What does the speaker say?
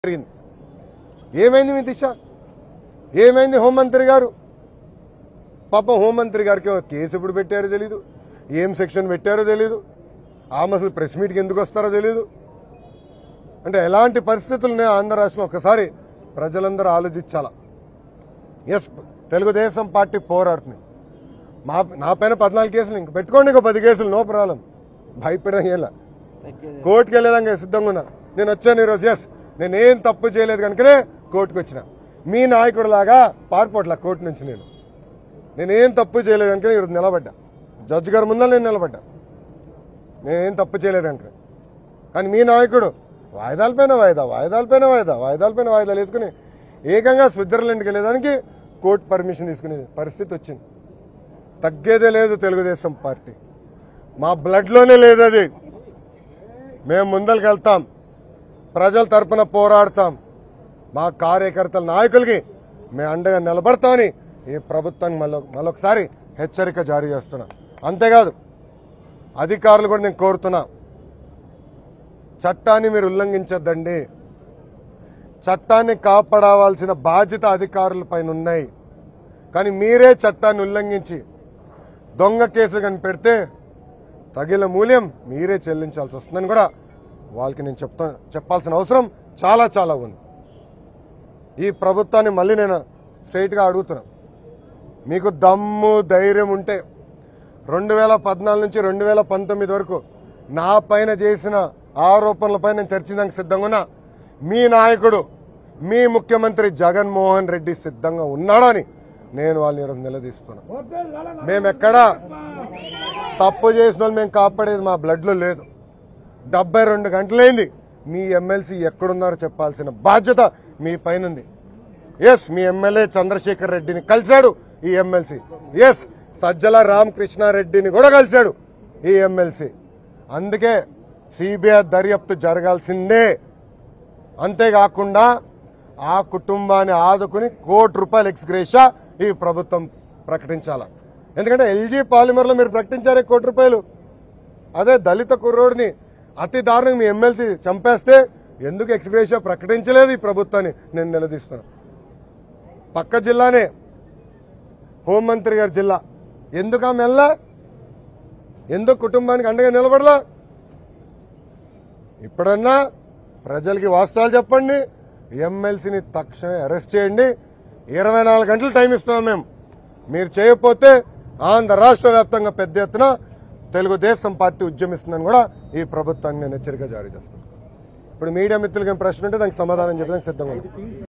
జరిగింది ఏమైంది మీ దిశ ఏమైంది హోంమంత్రి గారు పాపం హోంమంత్రి గారికి ఏమో కేసు ఎప్పుడు పెట్టారో తెలీదు ఏం సెక్షన్ పెట్టారో తెలీదు ఆమె అసలు ప్రెస్ మీట్కి ఎందుకు వస్తారో తెలీదు అంటే ఎలాంటి పరిస్థితులు ఉన్నాయో ఆంధ్ర రాష్ట్రం ఒకసారి ప్రజలందరూ ఆలోచించాలా ఎస్ తెలుగుదేశం పార్టీ పోరాడుతుంది మా నా పైన పద్నాలుగు కేసులు ఇంక పెట్టుకోండి ఇంకో పది కేసులు నో ప్రాబ్లం భయపడడం ఏలా కోర్టుకి వెళ్ళేదాకా సిద్ధంగా ఉన్నా నేను వచ్చాను ఈరోజు ఎస్ నేనేం తప్పు చేయలేదు కనుకనే కోర్టుకు వచ్చిన మీ నాయకుడు లాగా పారిపోట్ల కోర్టు నుంచి నేను నేనేం తప్పు చేయలేదు కనుక ఈరోజు నిలబడ్డా జడ్జి గారి ముందర నేను నిలబడ్డా నేనేం తప్పు చేయలేదు కనుక కానీ మీ నాయకుడు వాయిదాలపైన వాయిదా వాయిదాలపైన వాయిదా వాయిదాలపైన వాయిదాలు వేసుకుని ఏకంగా స్విట్జర్లాండ్కి వెళ్ళేదానికి కోర్టు పర్మిషన్ తీసుకునే పరిస్థితి వచ్చింది తగ్గేదే లేదు తెలుగుదేశం పార్టీ మా బ్లడ్లోనే లేదు అది మేము ముందరికి వెళ్తాం ప్రజల తరపున పోరాడతాం మా కార్యకర్తల నాయకులకి మేము అండగా నిలబడతామని ఈ ప్రభుత్వానికి మళ్ళీ మళ్ళొకసారి హెచ్చరిక జారీ చేస్తున్నా అంతేకాదు అధికారులు కూడా నేను కోరుతున్నా చట్టాన్ని మీరు ఉల్లంఘించొద్దండి చట్టాన్ని కాపాడవలసిన బాధ్యత అధికారుల పైన ఉన్నాయి కానీ మీరే చట్టాన్ని ఉల్లంఘించి దొంగ కేసులు కానీ పెడితే తగిన మూల్యం మీరే చెల్లించాల్సి వస్తుందని కూడా వాళ్ళకి నేను చెప్తా చెప్పాల్సిన అవసరం చాలా చాలా ఉంది ఈ ప్రభుత్వాన్ని మళ్ళీ నేను స్ట్రైట్గా అడుగుతున్నా మీకు దమ్ము ధైర్యం ఉంటే రెండు వేల పద్నాలుగు నుంచి రెండు వేల పంతొమ్మిది వరకు నా పైన చేసిన ఆరోపణలపై నేను చర్చించడానికి సిద్ధంగా ఉన్నా మీ నాయకుడు మీ ముఖ్యమంత్రి జగన్మోహన్ రెడ్డి సిద్ధంగా ఉన్నాడని నేను వాళ్ళని ఈరోజు నిలదీస్తున్నా మేమెక్కడా తప్పు చేసిన వాళ్ళు మేము కాపాడేది మా బ్లడ్లో లేదు డెబ్బై రెండు గంటలైంది మీ ఎమ్మెల్సీ ఎక్కడున్నారో చెప్పాల్సిన బాధ్యత మీ పైన ఉంది ఎస్ మీ ఎమ్మెల్యే చంద్రశేఖర్ రెడ్డిని కలిశాడు ఈ ఎమ్మెల్సీ ఎస్ సజ్జల రామకృష్ణారెడ్డిని కూడా కలిశాడు ఈ ఎమ్మెల్సీ అందుకే సిబిఐ దర్యాప్తు జరగాల్సిందే అంతేకాకుండా ఆ కుటుంబాన్ని ఆదుకుని కోటి రూపాయలు ఎక్స్గ్రేషా ఈ ప్రభుత్వం ప్రకటించాల ఎందుకంటే ఎల్జీ పాలిమర్లో మీరు ప్రకటించారే కోటి రూపాయలు అదే దళిత కుర్రోడిని అతి దారుణంగా మీ ఎమ్మెల్సీ చంపేస్తే ఎందుకు ఎక్స్గ్రేషియా ప్రకటించలేదు ఈ ప్రభుత్వాన్ని నేను నిలదీస్తున్నా పక్క జిల్లానే హోంమంత్రి గారి జిల్లా ఎందుకు ఆమె వెళ్ళా ఎందుకు కుటుంబానికి అండగా నిలబడలా ఇప్పుడన్నా ప్రజలకి వాస్తవాలు చెప్పండి ఎమ్మెల్సీని తక్షణమే అరెస్ట్ చేయండి ఇరవై నాలుగు గంటలు టైం ఇస్తున్నాం మేము మీరు చేయకపోతే ఆంధ్ర రాష్ట్ర వ్యాప్తంగా పెద్ద ఎత్తున తెలుగుదేశం పార్టీ ఉద్యమిస్తుందని కూడా ఈ ప్రభుత్వాన్ని నేను హెచ్చరిక జారీ చేస్తాను ఇప్పుడు మీడియా మిత్రులకి ఏం ప్రశ్న ఉంటే దానికి సమాధానం చెప్పడానికి సిద్ధంగా ఉన్నాను